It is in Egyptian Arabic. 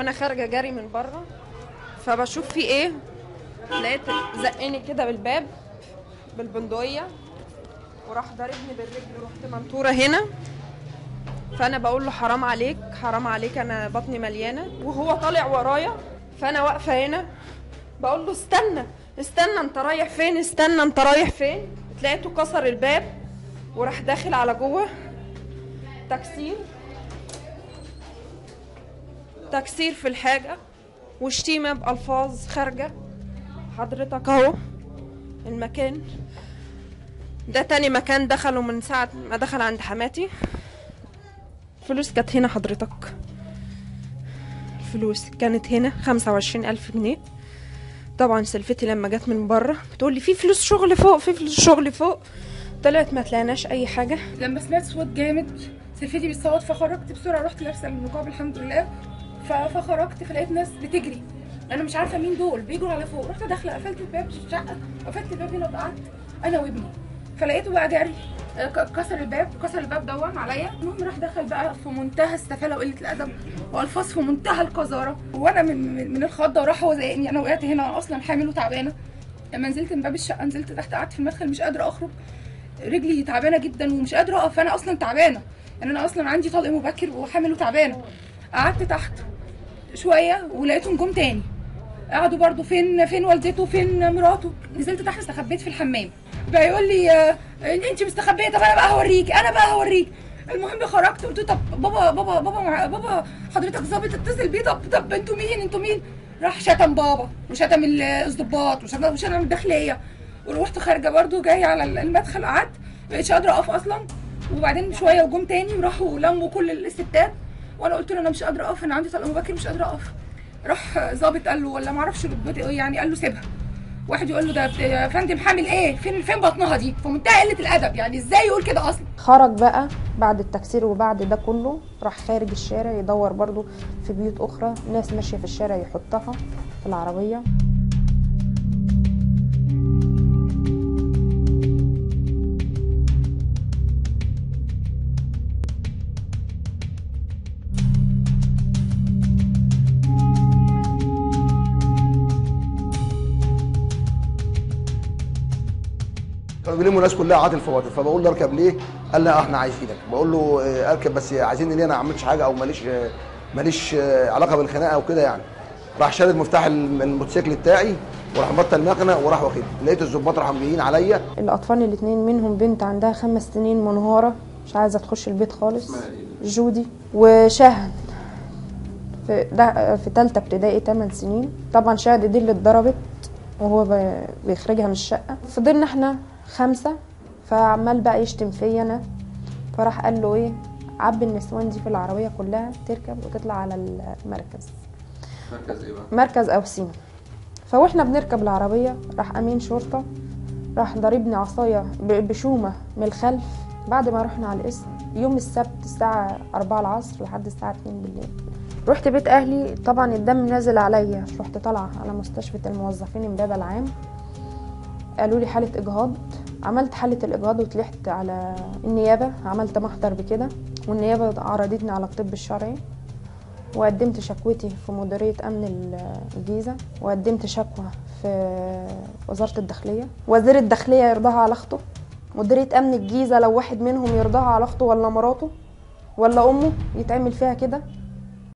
وانا خارجه جري من بره فبشوف في ايه لقيت زقني كده بالباب بالبندقيه وراح ضاربني بالرجل رحت منطوره هنا فانا بقول له حرام عليك حرام عليك انا بطني مليانه وهو طالع ورايا فانا واقفه هنا بقول له استنى استنى انت رايح فين استنى انت رايح فين لقيته كسر الباب وراح داخل على جوه تكسير تكسير في الحاجة وشتيمة بألفاظ خارجة حضرتك اهو المكان ده تاني مكان دخله من ساعة ما دخل عند حماتي فلوس كانت هنا حضرتك الفلوس كانت هنا خمسة وعشرين ألف جنيه طبعا سلفتي لما جت من بره بتقول لي في فلوس شغل فوق في فلوس شغل فوق طلعت ما تلاقيناش اي حاجه لما سمعت صوت جامد سلفتي بتصوت فخرجت بسرعه رحت لابسه النقاب الحمد لله ف- فخرجت فلقيت ناس بتجري انا مش عارفه مين دول بيجروا على فوق رحت داخله قفلت الباب الشقه قفلت الباب هنا وقعدت انا وابني فلقيته بقى جري آه، ك- كسر الباب كسر الباب دون عليا المهم راح دخل بقى في منتهى السفاله وقله الادب والفاظ في منتهى القذاره وانا من من, من الخضه وراح هو زقني انا وقعت هنا أنا اصلا حامل وتعبانه لما نزلت من باب الشقه نزلت تحت قعدت في المدخل مش قادره اخرج رجلي تعبانه جدا ومش قادره اقف انا اصلا تعبانه يعني انا اصلا عندي طلق مبكر وحامل وتعبانه قعدت تحت شويه ولقيتهم جم تاني قعدوا برضو فين فين والدته فين مراته نزلت تحت استخبيت في الحمام بقى يقول لي آه، انت مستخبيه طب انا بقى هوريك انا بقى هوريك المهم خرجت قلت له طب بابا بابا بابا مع بابا حضرتك ظابط اتصل بيه طب طب انتوا مين انتوا مين راح شتم بابا وشتم الضباط وشتم وشتم الداخليه ورحت خارجه برضو جايه على المدخل قعدت مبقتش قادره اقف اصلا وبعدين شويه وجم تاني وراحوا لموا كل الستات وانا قلت له انا مش قادره اقف انا عندي طلق مبكر مش قادره اقف راح ظابط قال له ولا ما اعرفش رتبته ايه يعني قال له سيبها واحد يقول له ده يا فندم حامل ايه فين فين بطنها دي فمنتهى قله الادب يعني ازاي يقول كده اصلا خرج بقى بعد التكسير وبعد ده كله راح خارج الشارع يدور برضو في بيوت اخرى ناس ماشيه في الشارع يحطها في العربيه كانوا بيلموا الناس كلها عاطل فواطل فبقول له اركب ليه؟ قال لا احنا عايزينك بقول له آه، اركب بس عايزيني ليه انا ما عملتش حاجه او ماليش آه، ماليش آه، علاقه بالخناقه او كده يعني راح شادد مفتاح الم- الموتوسيكل بتاعي وراح مبطل المكنه وراح واخدني لقيت الظباط راحوا جايين عليا الاطفال الاتنين منهم بنت عندها خمس سنين منهاره مش عايزه تخش البيت خالص جودي وشهد في ده في تالتة ابتدائي 8 سنين طبعا شهد دي اللي اتضربت وهو ب- بيخرجها من الشقة فضلنا احنا خمسة فعمال بقى يشتم فيا انا فراح قال له ايه عبي النسوان دي في العربية كلها تركب وتطلع على المركز مركز ايه بقى؟ مركز اوسيم فواحنا بنركب العربية راح امين شرطة راح ضربني عصاية ب- بشومة من الخلف بعد ما رحنا على القسم يوم السبت الساعة 4 العصر لحد الساعة 2 بالليل رحت بيت اهلي طبعا الدم نازل عليا رحت طالعة على مستشفى الموظفين امبابة العام قالوا لي حالة اجهاض عملت حالة الاجهاض وطلعت على النيابة عملت محضر بكده والنيابة عرضتني على الطب الشرعي وقدمت شكوتي في مديرية أمن الجيزة وقدمت شكوى في وزارة الداخلية وزير الداخلية يرضاها على أخته مديرية أمن الجيزة لو واحد منهم يرضاها على أخته ولا مراته ولا أمه يتعمل فيها كده